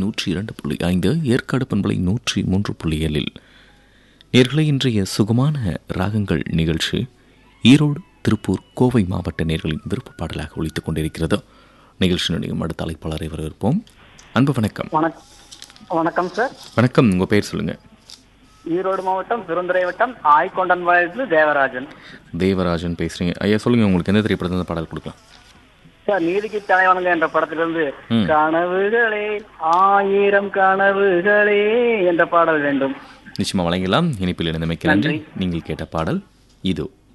நூற்றி இரண்டு புள்ளி ஐந்து ஏற்காடு பண்பலை நூற்றி மூன்று புள்ளி ஏழில் நேர்களை இன்றைய சுகமான ராகங்கள் நிகழ்ச்சி ஈரோடு திருப்பூர் கோவை மாவட்ட நேர்களின் விருப்ப பாடலாக ஒழித்துக் கொண்டிருக்கிறது நிகழ்ச்சி நிலையம் அடுத்த அழைப்பாளரை வரவேற்போம் அன்பு வணக்கம் வணக்கம் வணக்கம் சார் வணக்கம் உங்கள் பேர் சொல்லுங்கள் ஈரோடு மாவட்டம் பெருந்துறை வட்டம் ஆய்கொண்டன் வயசு தேவராஜன் தேவராஜன் பேசுகிறீங்க ஐயா சொல்லுங்கள் உங்களுக்கு எந்த திரைப்படத்தில் இருந்து பாடல் கொடுக்கலாம் சார் நீதிக்கு தலைவனுங்க என்ற படத்திலிருந்து ம். கனவுகளே ஆயிரம் கனவுகளே என்ற பாடல் வேண்டும் நிச்சயமாக வழங்கலாம் இனிப்பில் இணைந்தமைக்கு நன்றி நன்றி. நீங்கள் கேட்ட பாடல் இதோ